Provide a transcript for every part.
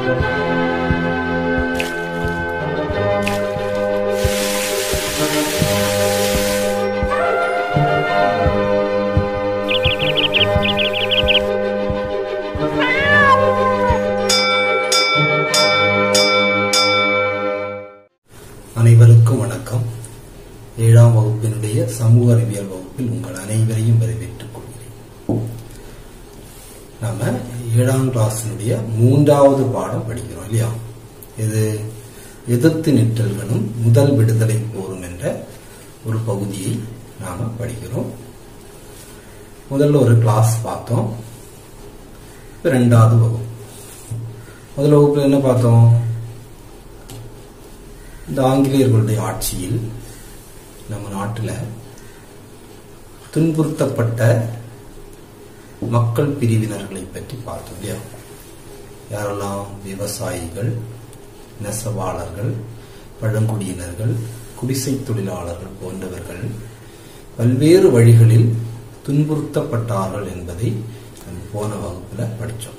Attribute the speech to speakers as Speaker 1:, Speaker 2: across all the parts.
Speaker 1: அனைவருக்கும் வணக்கம் ஏழாம் வகுப்பினுடைய சமூக அறிவியல் வகுப்பில் உங்கள் அனைவரையும் வரவேற்றுக் கொள்கிறேன் நாம ஏழாம் கிளாஸினுடைய மூன்றாவது பாடம் படிக்கிறோம் இல்லையா இது எதிர்த்து நிற்றல்களும் முதல் விடுதலை போரும் என்ற ஒரு பகுதியை நாம படிக்கிறோம் முதல்ல ஒரு கிளாஸ் பார்த்தோம் இப்ப ரெண்டாவது வகுப்பு முதல் வகுப்புல என்ன பார்த்தோம் இந்த ஆங்கிலேயர்களுடைய ஆட்சியில் நம்ம நாட்டில் துன்புறுத்தப்பட்ட மக்கள் பிரிவினர்களை பற்றி பார்த்தோம் இல்லையா யாரெல்லாம் விவசாயிகள் நெசவாளர்கள் பழங்குடியினர்கள் குடிசை தொழிலாளர்கள் போன்றவர்கள் பல்வேறு வழிகளில் துன்புறுத்தப்பட்டார்கள் என்பதை நம்ம போன வகுப்புல படித்தோம்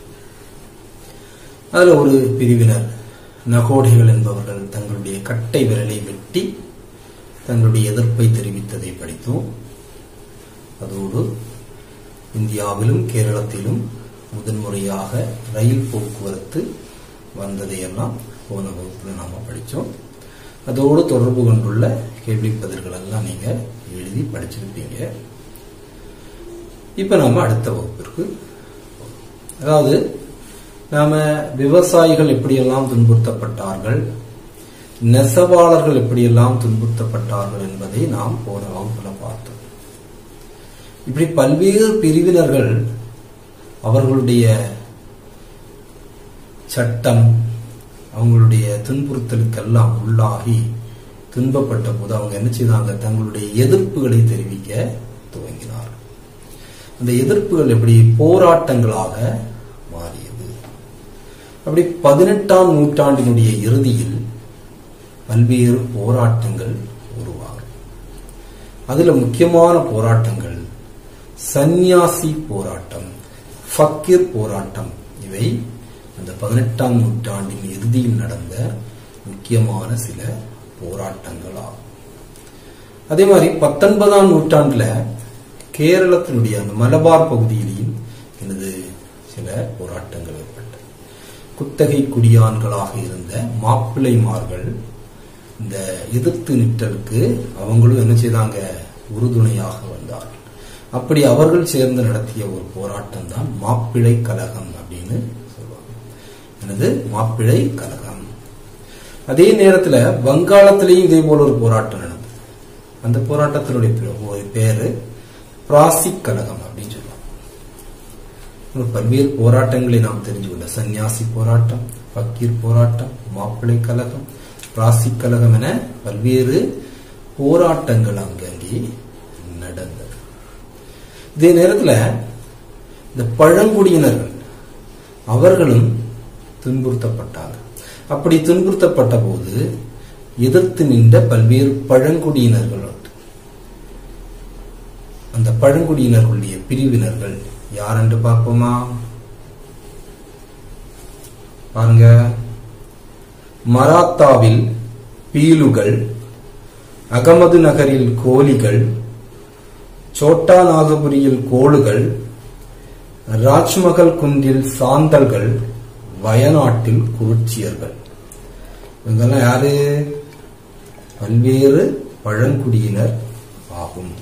Speaker 1: அதுல ஒரு பிரிவினர் நகோடிகள் என்பவர்கள் தங்களுடைய கட்டை விரலை வெட்டி தங்களுடைய எதிர்ப்பை தெரிவித்ததை படித்தோம் அதோடு இந்தியாவிலும் கேரளத்திலும் முதன்முறையாக ரயில் போக்குவரத்து வந்ததையெல்லாம் போன வகுப்புல நாம படித்தோம் அதோடு தொடர்பு கொண்டுள்ள கேள்வி பதில்கள் எல்லாம் நீங்க எழுதி படிச்சிருப்பீங்க இப்ப நாம அடுத்த வகுப்பிற்கு அதாவது நாம விவசாயிகள் எப்படியெல்லாம் துன்புறுத்தப்பட்டார்கள் நெசவாளர்கள் எப்படியெல்லாம் துன்புறுத்தப்பட்டார்கள் என்பதை நாம் போன வகுப்புல பார்த்தோம் இப்படி பல்வேறு பிரிவினர்கள் அவர்களுடைய சட்டம் அவங்களுடைய துன்புறுத்தலுக்கெல்லாம் உள்ளாகி துன்பப்பட்ட போது அவங்க என்ன செய்தாங்க தங்களுடைய எதிர்ப்புகளை தெரிவிக்க துவங்கினார் அந்த எதிர்ப்புகள் எப்படி போராட்டங்களாக மாறியது அப்படி பதினெட்டாம் நூற்றாண்டினுடைய இறுதியில் பல்வேறு போராட்டங்கள் உருவாகும் அதுல முக்கியமான போராட்டங்கள் சந்நியாசி போராட்டம் ஃபக்கீர் போராட்டம் இவை அந்த பதினெட்டாம் நூற்றாண்டின் இறுதியில் நடந்த முக்கியமான சில போராட்டங்கள் ஆகும் அதே மாதிரி பத்தொன்பதாம் நூற்றாண்டுல கேரளத்தினுடைய அந்த மலபார் பகுதியிலையும் எனது சில போராட்டங்கள் ஏற்பட்டது குத்தகை குடியான்களாக இருந்த மாப்பிள்ளைமார்கள் இந்த எதிர்த்து நிற்றலுக்கு அவங்களும் என்ன செய்தாங்க உறுதுணையாக வந்தார்கள் அப்படி அவர்கள் சேர்ந்து நடத்திய ஒரு போராட்டம் தான் மாப்பிள்ளை கலகம் அப்படின்னு சொல்லுவாங்க எனது மாப்பிள்ளை கலகம் அதே நேரத்துல வங்காளத்திலையும் இதே போல ஒரு போராட்டம் நடந்தது அந்த போராட்டத்தினுடைய பே- பேரு பிராசிக் கலகம் அப்படின்னு சொல்லுவாங்க இன்னும் பல்வேறு போராட்டங்களை நாம் தெரிஞ்சு கொள்ள சந்நியாசி போராட்டம் பக்கீர் போராட்டம் மாப்பிள்ளை கலகம் பிராசிக் கலகம் என பல்வேறு போராட்டங்கள் அங்கங்கே நடந்தது இதே நேரத்துல இந்த பழங்குடியினர்கள் அவர்களும் துன்புறுத்தப்பட்டாங்க அப்படி துன்புறுத்தப்பட்ட போது எதிர்த்து நின்ற பல்வேறு பழங்குடியினர்கள் உண்டு. அந்த பழங்குடியினர்களுடைய பிரிவினர்கள் யார் என்று பார்ப்போமா பாருங்க மராத்தாவில் பீலுகள் அகமது நகரில் கோலிகள் சோட்டா நாகபுரியில் கோளுகள் ராஜ்மகல் குன்றில் சாந்தல்கள் வயநாட்டில் குருச்சியர்கள் இவங்கெல்லாம் யாரு பல்வேறு பழங்குடியினர் ஆகும்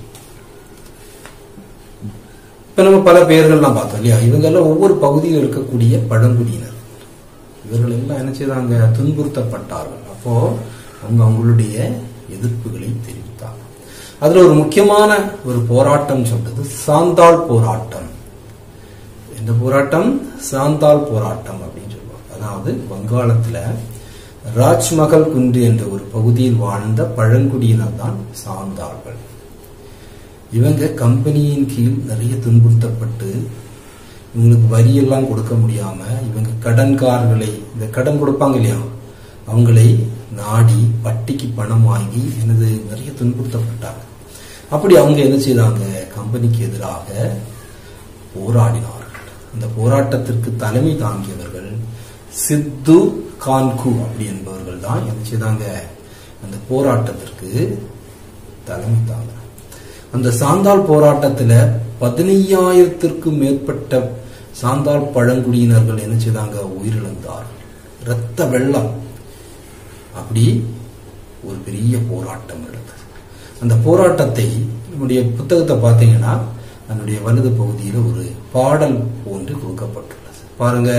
Speaker 1: இப்ப நம்ம பல பெயர்கள்லாம் பார்த்தோம் இல்லையா இவங்கெல்லாம் ஒவ்வொரு பகுதியில் இருக்கக்கூடிய பழங்குடியினர் இவர்கள் எல்லாம் என்ன செய்தாங்க துன்புறுத்தப்பட்டார்கள் அப்போ அவங்க அவங்களுடைய எதிர்ப்புகளை தெரிவித்தாங்க அதுல ஒரு முக்கியமான ஒரு போராட்டம் சொல்றது சாந்தாள் போராட்டம் இந்த போராட்டம் சாந்தாள் போராட்டம் அப்படின்னு சொல்லுவாங்க அதாவது வங்காளத்துல ராஜ்மகல் குன்று என்ற ஒரு பகுதியில் வாழ்ந்த பழங்குடியினர் தான் சாந்தாள்கள் இவங்க கம்பெனியின் கீழ் நிறைய துன்புறுத்தப்பட்டு இவங்களுக்கு வரியெல்லாம் கொடுக்க முடியாம இவங்க கடன்காரர்களை இந்த கடன் கொடுப்பாங்க இல்லையா அவங்களை நாடி வட்டிக்கு பணம் வாங்கி எனது நிறைய துன்புறுத்தப்பட்டாங்க அப்படி அவங்க என்ன செய்தாங்க கம்பெனிக்கு எதிராக போராடினார்கள் அந்த போராட்டத்திற்கு தலைமை தாங்கியவர்கள் சித்து கான்கு அப்படி என்பவர்கள் தான் என்ன செய்தாங்க அந்த போராட்டத்திற்கு தலைமை தாங்க அந்த சாந்தால் போராட்டத்துல பதினையாயிரத்திற்கும் மேற்பட்ட சாந்தால் பழங்குடியினர்கள் என்ன செய்தாங்க உயிரிழந்தார் இரத்த வெள்ளம் அப்படி ஒரு பெரிய போராட்டம் நடந்தது அந்த போராட்டத்தை நம்முடைய புத்தகத்தை பார்த்தீங்கன்னா அதனுடைய வலது பகுதியில் ஒரு பாடல் போன்று கொடுக்கப்பட்டுள்ளது பாருங்க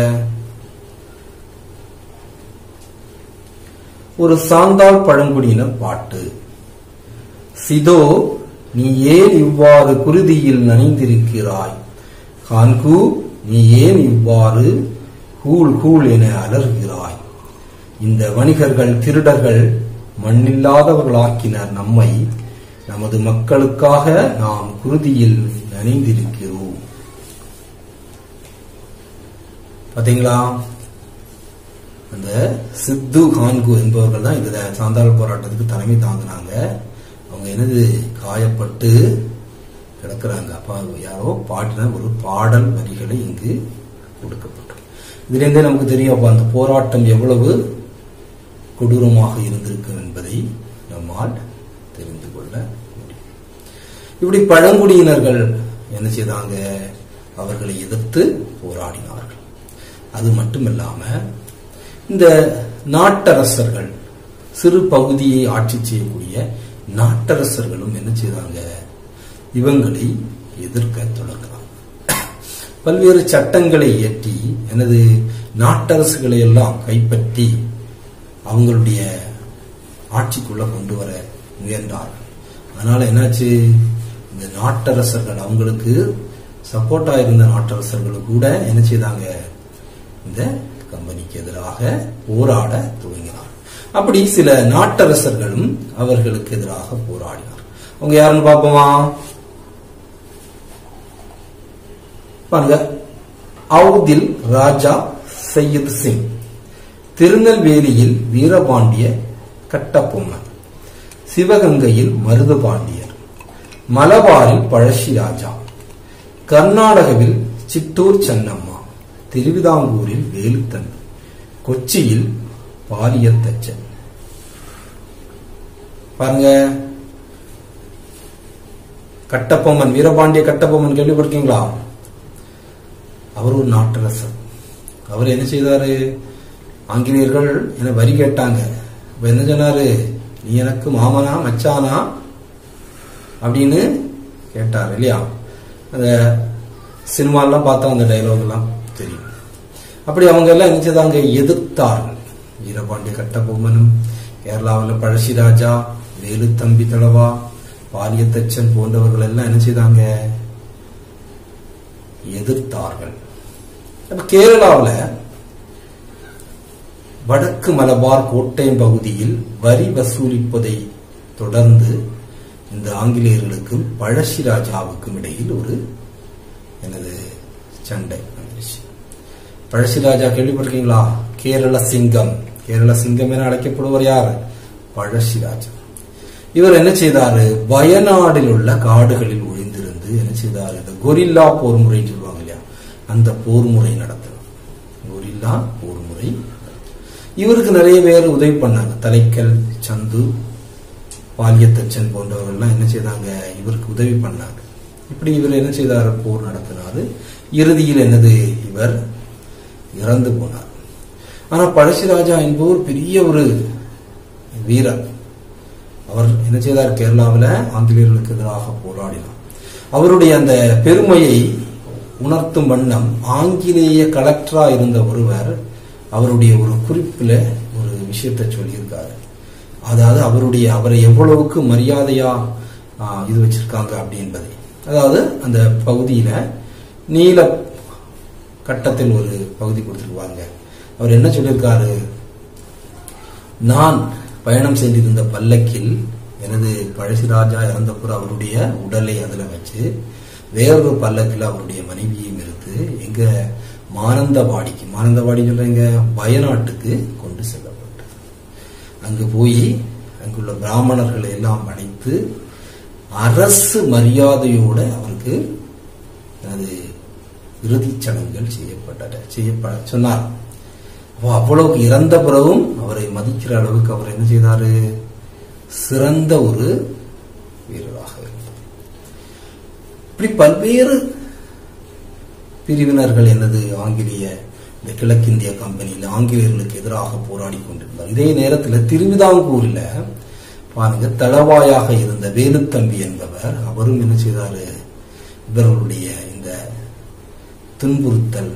Speaker 1: ஒரு சாந்தால் பழங்குடியினர் பாட்டு சிதோ நீ ஏன் இவ்வாறு குருதியில் நனைந்திருக்கிறாய் கான்கு நீ ஏன் இவ்வாறு ஹூல் ஹூல் என அலறுகிறாய் இந்த வணிகர்கள் திருடர்கள் மண்ணில்லாதவர்களாக்கினர் நம்மை நமது மக்களுக்காக நாம் குருதியில் நனைந்திருக்கிறோம் பாத்தீங்களா அந்த சித்து கான்கு என்பவர்கள் தான் இதுல சாந்தாள் போராட்டத்துக்கு தலைமை தாங்கினாங்க அவங்க என்னது காயப்பட்டு கிடக்குறாங்க அப்ப யாரோ பாடின ஒரு பாடல் வரிகளை இங்கு கொடுக்கப்பட்டது இதுல இருந்தே நமக்கு தெரியும் அப்ப அந்த போராட்டம் எவ்வளவு கொடூரமாக இருந்திருக்கும் என்பதை நம்மால் தெரிந்து கொள்ள முடியும் இப்படி பழங்குடியினர்கள் என்ன செய்தாங்க அவர்களை எதிர்த்து போராடினார்கள் அது மட்டுமில்லாம இந்த நாட்டரசர்கள் சிறு பகுதியை ஆட்சி செய்யக்கூடிய நாட்டரசர்களும் என்ன செய்தாங்க இவங்களை எதிர்க்க தொடங்கலாம் பல்வேறு சட்டங்களை இயற்றி எனது நாட்டரசுகளை எல்லாம் கைப்பற்றி அவங்களுடைய ஆட்சிக்குள்ள கொண்டு வர முயன்றார்கள் அதனால என்னாச்சு இந்த நாட்டரசர்கள் அவங்களுக்கு சப்போர்ட்டா இருந்த நாட்டரசர்கள் கூட என்ன செய்தாங்க இந்த கம்பெனிக்கு எதிராக போராட துவங்கினார் அப்படி சில நாட்டரசர்களும் அவர்களுக்கு எதிராக போராடினார் அவங்க யாருன்னு பார்ப்போமா பாருங்க அவுதில் ராஜா சையத் சிங் திருநெல்வேலியில் வீரபாண்டிய கட்டபொம்மன் சிவகங்கையில் மருதுபாண்டியர் மலபாரில் பழஷி ராஜா கர்நாடகவில் சித்தூர் சென்னம்மா திருவிதாங்கூரில் வேலுத்தன் கொச்சியில் பாலியத்தச்சன் பாருங்க கட்டபொம்மன் வீரபாண்டிய கட்டபொம்மன் கேள்விப்பட்டிருக்கீங்களா அவர் ஒரு நாட்டரசர் அவர் என்ன செய்தாரு ஆங்கிலேயர்கள் என வரி கேட்டாங்க இப்ப என்ன சொன்னாரு நீ எனக்கு மாமனா மச்சானா அப்படின்னு கேட்டார் இல்லையா அந்த சினிமாலாம் பார்த்தா அந்த டைலாக் எல்லாம் தெரியும் அப்படி அவங்க எல்லாம் என்ன செய்தாங்க எதிர்த்தார்கள் வீரபாண்டிய கட்டபொம்மனும் கேரளாவில் பழசிராஜா வேலுத்தம்பி தளவா பாலியத்தச்சன் போன்றவர்கள் எல்லாம் என்ன செய்தாங்க எதிர்த்தார்கள் அப்ப கேரளாவில் வடக்கு மலபார் கோட்டயம் பகுதியில் வரி வசூலிப்பதை தொடர்ந்து இந்த ஆங்கிலேயர்களுக்கும் பழசி ராஜாவுக்கும் இடையில் ஒரு எனது சண்டை வந்துருச்சு பழசி ராஜா கேள்விப்பட்டிருக்கீங்களா கேரள சிங்கம் கேரள சிங்கம் என அழைக்கப்படுவர் யார் பழசி ராஜா இவர் என்ன செய்தாரு வயநாடில் உள்ள காடுகளில் ஒழிந்திருந்து என்ன செய்தார் இந்த கொரில்லா போர் முறைன்னு சொல்லுவாங்க இல்லையா அந்த போர் முறை நடத்தினார் கொரில்லா போர் முறை இவருக்கு நிறைய பேர் உதவி பண்ணாங்க தலைக்கல் சந்து பாலியத்தச்சன் போன்றவர்கள்லாம் என்ன செய்தாங்க இவருக்கு உதவி பண்ணாங்க இப்படி இவர் என்ன செய்தார் போர் நடத்தினாரு இறுதியில் என்னது இவர் இறந்து போனார் ஆனா பழசிராஜா என்பவர் பெரிய ஒரு வீரர் அவர் என்ன செய்தார் கேரளாவில் ஆங்கிலேயர்களுக்கு எதிராக போராடினார் அவருடைய அந்த பெருமையை உணர்த்தும் வண்ணம் ஆங்கிலேய கலெக்டரா இருந்த ஒருவர் அவருடைய ஒரு குறிப்பில் ஒரு விஷயத்தை சொல்லியிருக்காரு அதாவது அவருடைய அவரை எவ்வளவுக்கு மரியாதையா ஆ, இது வச்சிருக்காங்க அப்படி என்பதை அதாவது அந்த பகுதியில நீல கட்டத்தில் ஒரு பகுதி கொடுத்துருவாங்க அவர் என்ன சொல்லியிருக்காரு நான் பயணம் செய்திருந்த பல்லக்கில் எனது பழசிராஜா இறந்தப்புறம் அவருடைய உடலை அதுல வச்சு வேறொரு பல்லக்கில் அவருடைய மனைவியையும் இருந்து எங்க மானந்தவாடிக்கு மானந்தவாடி சொல்றீங்க வயநாட்டுக்கு கொண்டு செல்லப்பட்டது அங்கு போய் அங்குள்ள பிராமணர்களை எல்லாம் அழைத்து அரசு மரியாதையோட அவருக்கு அது இறுதிச் சடங்குகள் செய்யப்பட்டன செய்யப்பட சொன்னார் அப்போ அவ்வளவுக்கு இறந்த பிறகும் அவரை மதிக்கிற அளவுக்கு அவர் என்ன செய்தாரு சிறந்த ஒரு வீரராக இருந்தார் இப்படி பல்வேறு பிரிவினர்கள் எனது ஆங்கிலேய இந்த கிழக்கிந்திய கம்பெனியில் ஆங்கிலேயர்களுக்கு எதிராக போராடி கொண்டிருந்தார் இதே நேரத்தில் திருவிதாங்கூரில் பாருங்க தளவாயாக இருந்த வேலுத்தம்பி என்பவர் அவரும் என்ன செய்தாரு இவர்களுடைய இந்த துன்புறுத்தல்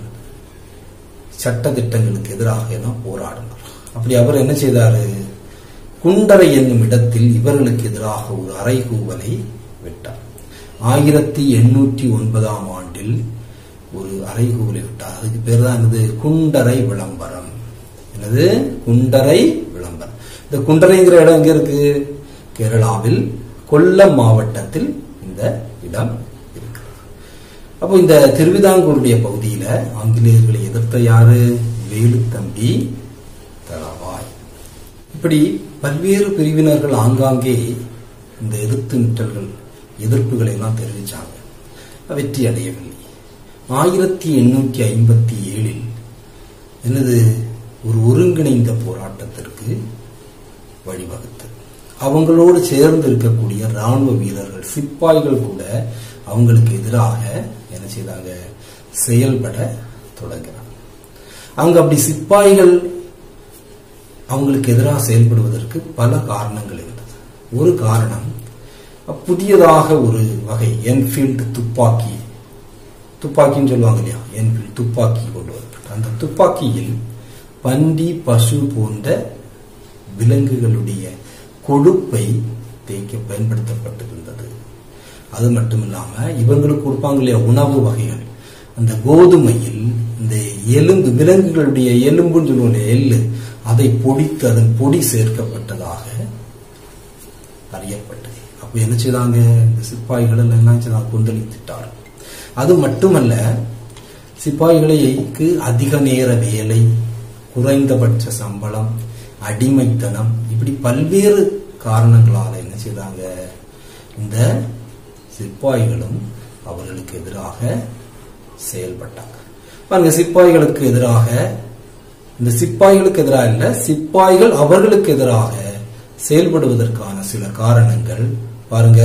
Speaker 1: சட்ட திட்டங்களுக்கு எதிராக எல்லாம் போராடினார் அப்படி அவர் என்ன செய்தாரு குண்டரை என்னும் இடத்தில் இவர்களுக்கு எதிராக ஒரு அறைகூவலை விட்டார் ஆயிரத்தி எண்ணூற்றி ஒன்பதாம் ஆண்டில் ஒரு அறைகூவலை விட்டார் அதுக்கு பேர் தான் என்னது குண்டரை விளம்பரம் என்னது குண்டரை விளம்பரம் இந்த குண்டரைங்கிற இடம் எங்க இருக்கு கேரளாவில் கொல்லம் மாவட்டத்தில் இந்த இடம் இருக்கு அப்போ இந்த திருவிதாங்கூருடைய பகுதியில ஆங்கிலேயர்களை எதிர்த்த யாரு வேலுத்தம்பி தளவாய் இப்படி பல்வேறு பிரிவினர்கள் ஆங்காங்கே இந்த எதிர்த்து நிற்றல்கள் எதிர்ப்புகளை எல்லாம் தெரிவிச்சாங்க வெற்றி அடையவில்லை ஆயிரத்தி எண்ணூற்றி ஐம்பத்தி ஏழில் எனது ஒரு ஒருங்கிணைந்த போராட்டத்திற்கு வழிவகுத்தது அவங்களோடு சேர்ந்து இருக்கக்கூடிய ராணுவ வீரர்கள் சிப்பாய்கள் கூட அவங்களுக்கு எதிராக என்ன செய்தாங்க செயல்பட தொடங்கினாங்க அங்க அப்படி சிப்பாய்கள் அவங்களுக்கு எதிராக செயல்படுவதற்கு பல காரணங்கள் இருந்தது ஒரு காரணம் புதியதாக ஒரு வகை என்ஃபீல்டு துப்பாக்கி துப்பாக்கின்னு சொல்லுவாங்க இல்லையா என்ஃபீல்டு துப்பாக்கி கொண்டு வரப்பட்ட அந்த துப்பாக்கியில் பன்றி பசு போன்ற விலங்குகளுடைய கொழுப்பை தேய்க்க பயன்படுத்தப்பட்டிருந்தது அது மட்டும் இல்லாம இவங்களுக்கு கொடுப்பாங்க இல்லையா உணவு வகைகள் அந்த கோதுமையில் இந்த எலும்பு விலங்குகளுடைய எலும்புன்னு சொல்லுவோம் எள்ளு அதை பொடித்து அதன் பொடி சேர்க்கப்பட்டதாக அறியப்பட்டது அப்ப என்ன செய்தாங்க இந்த சிப்பாய்கள் எல்லாம் என்ன செய்தாங்க கொந்தளித்துட்டார் அது மட்டுமல்ல சிப்பாய்களுக்கு அதிக நேர வேலை குறைந்தபட்ச சம்பளம் அடிமைத்தனம் இப்படி பல்வேறு காரணங்களால என்ன செய்தாங்க இந்த சிப்பாய்களும் அவர்களுக்கு எதிராக செயல்பட்டாங்க பாருங்க சிப்பாய்களுக்கு எதிராக இந்த சிப்பாய்களுக்கு எதிராக இல்ல சிப்பாய்கள் அவர்களுக்கு எதிராக செயல்படுவதற்கான சில காரணங்கள் பாருங்க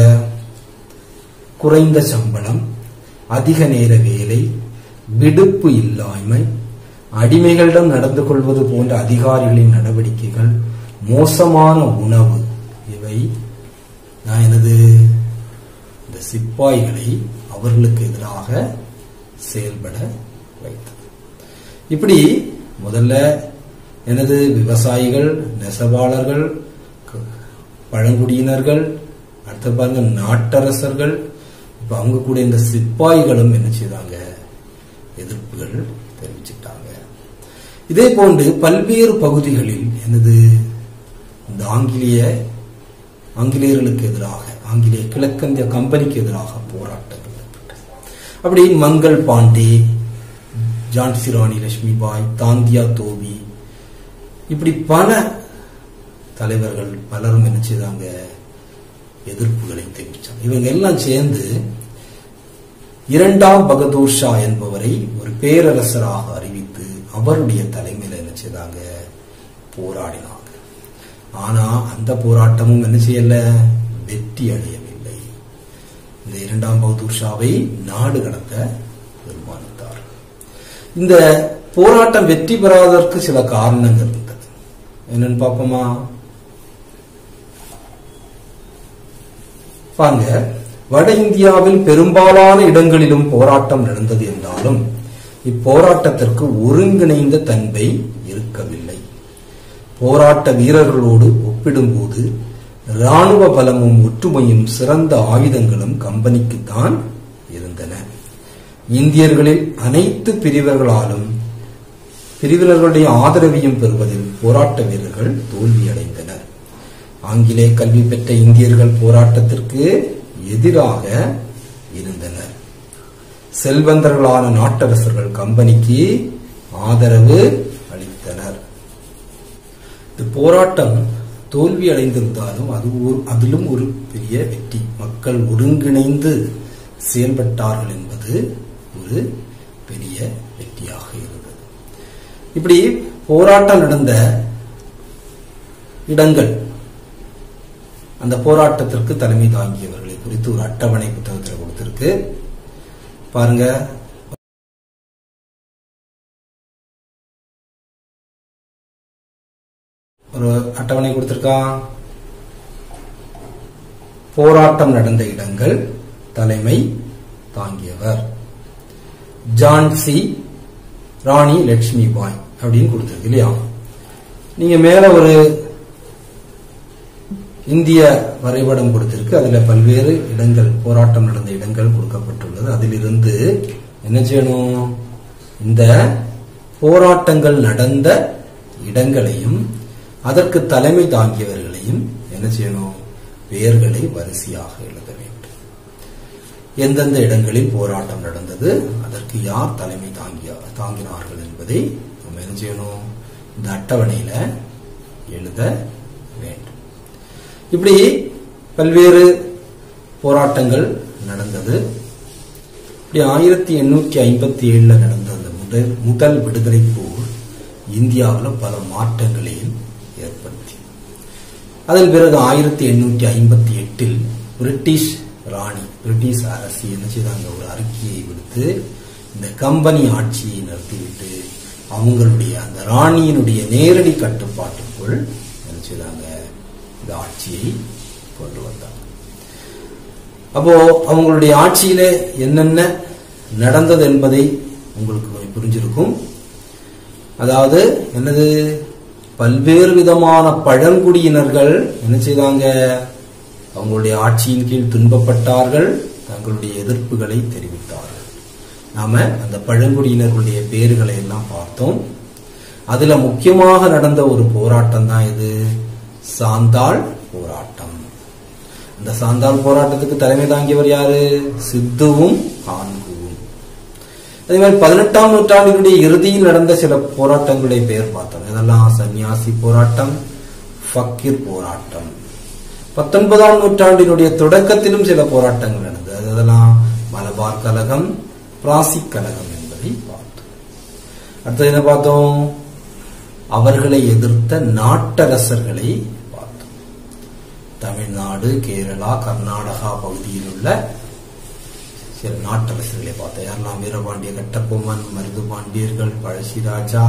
Speaker 1: குறைந்த சம்பளம் அதிக நேர வேலை விடுப்பு இல்லாமை அடிமைகளிடம் நடந்து கொள்வது போன்ற அதிகாரிகளின் நடவடிக்கைகள் மோசமான உணவு இவை நான் எனது இந்த சிப்பாய்களை அவர்களுக்கு எதிராக செயல்பட வைத்தது இப்படி முதல்ல எனது விவசாயிகள் நெசவாளர்கள் பழங்குடியினர்கள் அடுத்த பாருங்க நாட்டரசர்கள் இப்ப அவங்க கூட இந்த சிப்பாய்களும் என்ன செய்தாங்க எதிர்ப்புகள் தெரிவிச்சிட்டாங்க இதே போன்று பல்வேறு பகுதிகளில் எனது இந்த ஆங்கிலேய ஆங்கிலேயர்களுக்கு எதிராக ஆங்கிலேய கிழக்கந்திய கம்பெனிக்கு எதிராக போராட்டங்கள் ஏற்பட்டது அப்படி மங்கள் பாண்டே ஜான்சி ராணி லட்சுமிபாய் தாந்தியா தோவி இப்படி பல தலைவர்கள் பலரும் என்ன செய்தாங்க எதிர்ப்புகளை தெரிவிச்சாங்க இவங்க எல்லாம் சேர்ந்து இரண்டாம் பகதூர் ஷா என்பவரை ஒரு பேரரசராக அறிவித்து அவருடைய தலைமையில என்ன செய்தாங்க போராடினாங்க ஆனா அந்த போராட்டமும் என்ன செய்யல வெற்றி அடையவில்லை இந்த இரண்டாம் பகதூர் ஷாவை நாடு கடத்த தீர்மானித்தார் இந்த போராட்டம் வெற்றி பெறாததற்கு சில காரணங்கள் இருந்தது என்னன்னு பாப்போமா பாருங்க வட இந்தியாவில் பெரும்பாலான இடங்களிலும் போராட்டம் நடந்தது என்றாலும் இப்போராட்டத்திற்கு ஒருங்கிணைந்த தன்மை இருக்கவில்லை போராட்ட வீரர்களோடு ஒப்பிடும்போது ராணுவ பலமும் ஒற்றுமையும் சிறந்த ஆயுதங்களும் கம்பெனிக்குத்தான் இருந்தன இந்தியர்களில் அனைத்து பிரிவர்களாலும் பிரிவினர்களுடைய ஆதரவையும் பெறுவதில் போராட்ட வீரர்கள் தோல்வியடைந்தனர் ஆங்கிலேய கல்வி பெற்ற இந்தியர்கள் போராட்டத்திற்கு எதிராக இருந்தனர் செல்வந்தர்களான நாட்டரசர்கள் கம்பெனிக்கு ஆதரவு அளித்தனர் இந்த போராட்டம் தோல்வி அடைந்திருந்தாலும் அது ஒரு அதிலும் ஒரு பெரிய வெற்றி மக்கள் ஒருங்கிணைந்து செயல்பட்டார்கள் என்பது ஒரு பெரிய வெற்றியாக இருந்தது இப்படி போராட்டம் நடந்த இடங்கள் அந்த போராட்டத்திற்கு தலைமை தாங்கியவர்களை குறித்து ஒரு அட்டவணை புத்தகத்தில் கொடுத்திருக்கு பாருங்க ஒரு அட்டவணை கொடுத்திருக்கான் போராட்டம் நடந்த இடங்கள் தலைமை தாங்கியவர் ஜான்சி ராணி லட்சுமி பாய் அப்படின்னு கொடுத்திருக்கு இல்லையா நீங்க மேல ஒரு இந்திய வரைபடம் கொடுத்திருக்கு அதுல பல்வேறு இடங்கள் போராட்டம் நடந்த இடங்கள் கொடுக்கப்பட்டுள்ளது அதிலிருந்து என்ன செய்யணும் இந்த போராட்டங்கள் நடந்த இடங்களையும் அதற்கு தலைமை தாங்கியவர்களையும் என்ன செய்யணும் பெயர்களை வரிசையாக எழுத வேண்டும் எந்தெந்த இடங்களில் போராட்டம் நடந்தது அதற்கு யார் தலைமை தாங்கிய தாங்கினார்கள் என்பதை நம்ம என்ன செய்யணும் இந்த அட்டவணையில எழுத வேண்டும் இப்படி பல்வேறு போராட்டங்கள் நடந்தது இப்படி ஆயிரத்தி எண்ணூற்றி ஐம்பத்தி ஏழுல நடந்த அந்த முதல் முதல் விடுதலை போர் இந்தியாவில் பல மாற்றங்களையும் ஏற்படுத்தி அதன் பிறகு ஆயிரத்தி எண்ணூற்றி ஐம்பத்தி எட்டில் பிரிட்டிஷ் ராணி பிரிட்டிஷ் அரசு என்ன செய்தாங்க ஒரு அறிக்கையை விடுத்து இந்த கம்பெனி ஆட்சியை நிறுத்திவிட்டு அவங்களுடைய அந்த ராணியினுடைய நேரடி கட்டுப்பாட்டுக்குள் என்ன செய்தாங்க இந்த ஆட்சியை கொண்டு வந்தாங்க அப்போ அவங்களுடைய ஆட்சியில என்னென்ன நடந்தது என்பதை உங்களுக்கு கொஞ்சம் புரிஞ்சிருக்கும் அதாவது என்னது பல்வேறு விதமான பழங்குடியினர்கள் என்ன செய்தாங்க அவங்களுடைய ஆட்சியின் கீழ் துன்பப்பட்டார்கள் தங்களுடைய எதிர்ப்புகளை தெரிவித்தார்கள் நாம அந்த பழங்குடியினர்களுடைய பேர்களை எல்லாம் பார்த்தோம் அதுல முக்கியமாக நடந்த ஒரு போராட்டம் தான் இது சாந்தாள் போராட்டம் அந்த சாந்தாள் போராட்டத்துக்கு தலைமை தாங்கியவர் யாரு சித்துவும் கான்குவும் அதே மாதிரி பதினெட்டாம் நூற்றாண்டினுடைய இறுதியில் நடந்த சில போராட்டங்களுடைய பெயர் பார்த்தோம் இதெல்லாம் சன்னியாசி போராட்டம் ஃபக்கீர் போராட்டம் பத்தொன்பதாம் நூற்றாண்டினுடைய தொடக்கத்திலும் சில போராட்டங்கள் நடந்தது அதெல்லாம் மலபார் கழகம் பிராசிக் கழகம் என்பதை பார்த்தோம் அடுத்தது என்ன பார்த்தோம் அவர்களை எதிர்த்த நாட்டரசர்களை பார்த்தோம் தமிழ்நாடு கேரளா கர்நாடகா பகுதியில் உள்ள சில நாட்டரசர்களை பார்த்தோம் யாரெல்லாம் வீரபாண்டிய கட்டபொம்மன் மருது பாண்டியர்கள் பழசிராஜா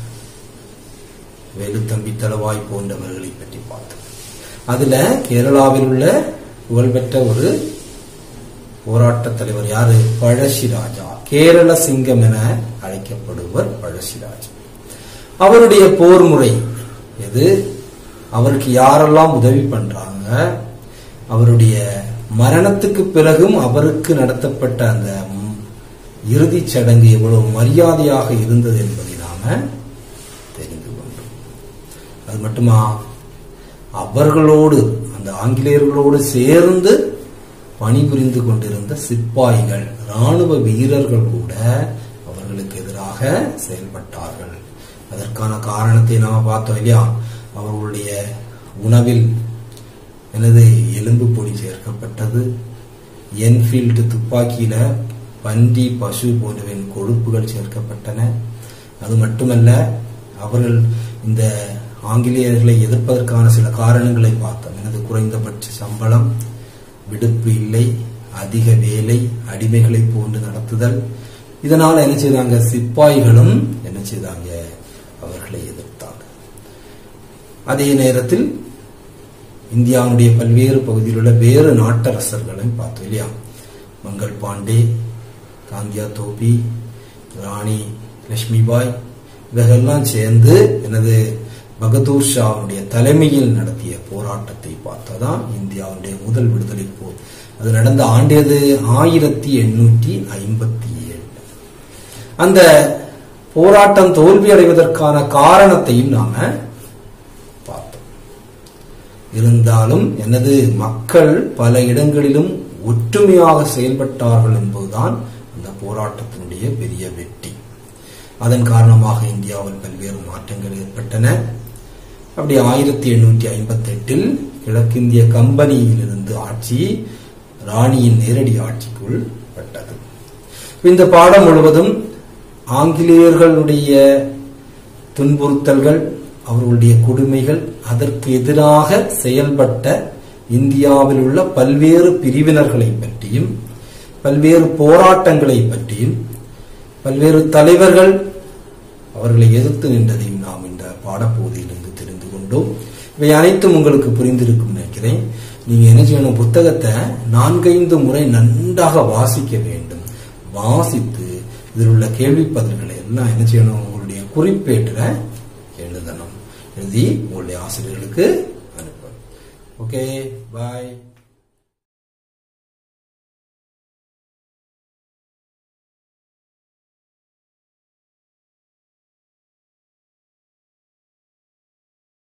Speaker 1: வேலுத்தம்பி தளவாய் போன்றவர்களை பற்றி பார்த்தோம் அதுல கேரளாவில் உள்ள புகழ்பெற்ற ஒரு போராட்ட தலைவர் யாரு பழசிராஜா கேரள சிங்கம் என அழைக்கப்படுவர் பழசிராஜா அவருடைய போர் முறை எது அவருக்கு யாரெல்லாம் உதவி பண்றாங்க அவருடைய மரணத்துக்கு பிறகும் அவருக்கு நடத்தப்பட்ட அந்த இறுதி சடங்கு எவ்வளவு மரியாதையாக இருந்தது என்பதை நாம தெரிந்து கொண்டோம் அது மட்டுமா அவர்களோடு அந்த ஆங்கிலேயர்களோடு சேர்ந்து பணிபுரிந்து கொண்டிருந்த சிப்பாய்கள் ராணுவ வீரர்கள் கூட அவர்களுக்கு எதிராக செயல்பட்டார்கள் அதற்கான காரணத்தை நாம பார்த்தோம் இல்லையா அவர்களுடைய உணவில் எனது எலும்பு பொடி சேர்க்கப்பட்டது என்ஃபீல்டு துப்பாக்கியில பன்றி பசு போன்றவின் கொழுப்புகள் சேர்க்கப்பட்டன அது மட்டுமல்ல அவர்கள் இந்த ஆங்கிலேயர்களை எதிர்ப்பதற்கான சில காரணங்களை பார்த்தோம் எனது குறைந்தபட்ச சம்பளம் விடுப்பு இல்லை அதிக வேலை அடிமைகளை போன்று நடத்துதல் இதனால என்ன செய்தாங்க சிப்பாய்களும் என்ன செய்தாங்க அவர்களை எதிர்த்தாங்க அதே நேரத்தில் இந்தியாவுடைய பல்வேறு பகுதியில் உள்ள வேறு நாட்டரசர்களையும் பார்த்தோம் இல்லையா மங்கள் பாண்டே காந்தியா தோபி ராணி லட்சுமிபாய் இவர்கள்லாம் சேர்ந்து எனது பகதூர் ஷாவுடைய தலைமையில் நடத்திய போராட்டத்தை பார்த்ததான் இந்தியாவுடைய முதல் விடுதலை போர் அது நடந்த ஆண்டியது ஆயிரத்தி எண்ணூற்றி ஐம்பத்தி ஏழு அந்த போராட்டம் தோல்வி அடைவதற்கான காரணத்தையும் நாம பார்த்தோம் இருந்தாலும் எனது மக்கள் பல இடங்களிலும் ஒற்றுமையாக செயல்பட்டார்கள் என்பதுதான் அந்த போராட்டத்தினுடைய பெரிய வெற்றி அதன் காரணமாக இந்தியாவில் பல்வேறு மாற்றங்கள் ஏற்பட்டன அப்படி ஆயிரத்தி எண்ணூற்றி ஐம்பத்தி எட்டில் கிழக்கிந்திய கம்பெனியிலிருந்து ஆட்சி ராணியின் நேரடி ஆட்சிக்குள் பட்டது இந்த பாடம் முழுவதும் ஆங்கிலேயர்களுடைய துன்புறுத்தல்கள் அவர்களுடைய கொடுமைகள் அதற்கு எதிராக செயல்பட்ட இந்தியாவில் உள்ள பல்வேறு பிரிவினர்களை பற்றியும் பல்வேறு போராட்டங்களை பற்றியும் பல்வேறு தலைவர்கள் அவர்களை எதிர்த்து நின்றதையும் நாம் இந்த பாடப்பகுதியிலிருந்து தெரிந்து கொண்டோம் இவை அனைத்தும் உங்களுக்கு புரிந்திருக்கும் நினைக்கிறேன் நீங்க என்ன செய்யணும் புத்தகத்தை நான்கைந்து முறை நன்றாக வாசிக்க வேண்டும் வாசித்து இதில் உள்ள கேள்வி பதில்களை எல்லாம் என்ன செய்யணும் உங்களுடைய குறிப்பேட்டில் எழுதணும் எழுதி உங்களுடைய ஆசிரியர்களுக்கு அனுப்பணும் ஓகே பாய்